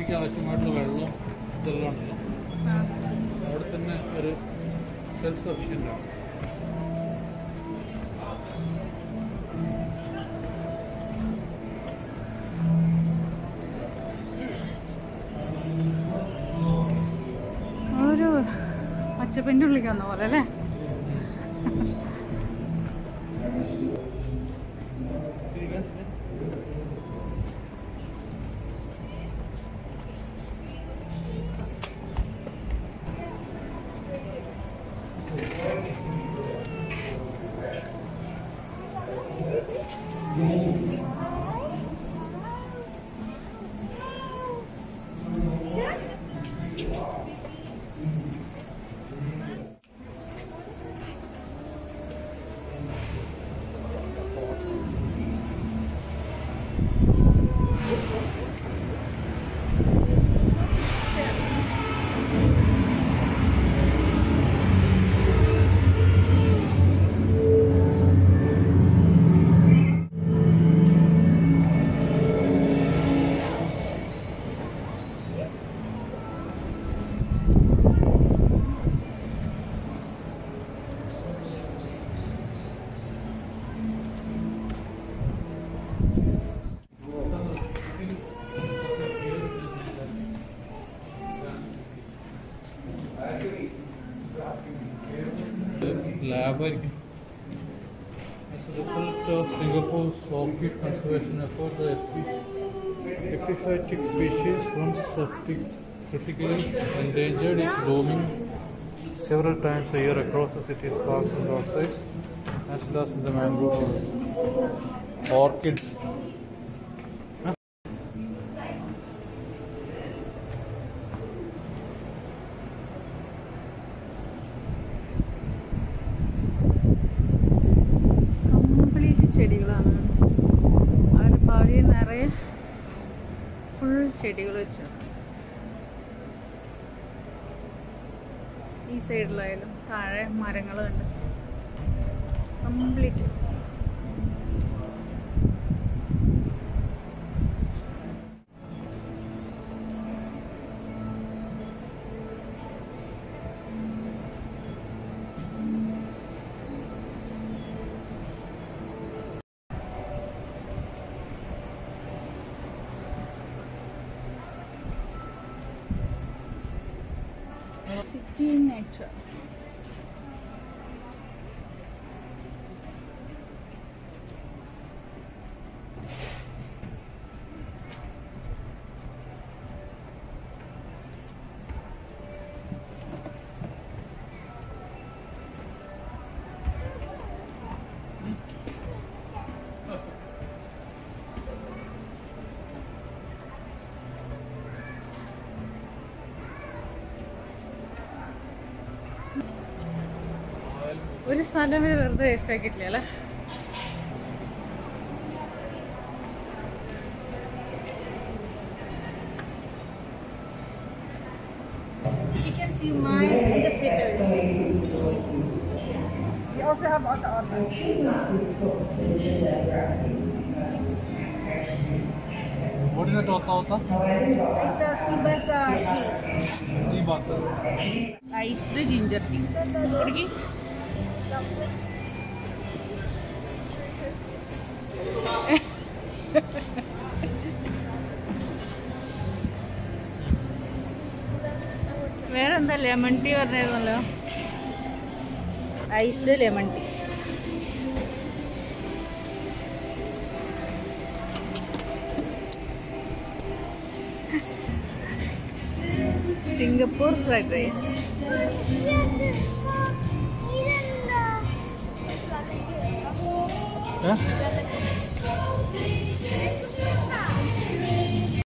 കൃഷിക്ക് ആവശ്യമായിട്ടുള്ള വെള്ളം ഇതെല്ലാം ഉണ്ടല്ലോ അവിടെ തന്നെ ഒരു സെൽഫ് സഫീഷ്യൻ്റ് ആണ് ഒരു പച്ചപ്പിൻ്റെ ഉള്ളിലേക്ക് വന്ന പോലെ അല്ലേ ലാഭായിരിക്കും As a result of Singapore's orchid conservation effort, the epi- epiphytic species, once criti- critically endangered, is blooming several times a year across the city's parks and roadsides, as well as in the mangrove forests. Orchid. Complete ചെടികളാണ് അവർ ഭാവിയിൽ നിറയെ full ചെടികൾ വെച്ചു ഈ സൈഡിലായാലും താഴെ മരങ്ങളുണ്ട് complete city nature ഒരു സ്ഥലം ഇവര് വെറുതെ വേസ്റ്റ് ആക്കിയിട്ടില്ല അല്ലേ You can see mine and the figures. We also have other online. What is that author? author? It's a Sibasa tea. Tea bath. Iced ginger tea കുടിക്ക് വേറെന്താ ലെമൺ ടീ പറഞ്ഞായിരുന്നല്ലോ iced lemon tea Singapore fried rice Eh?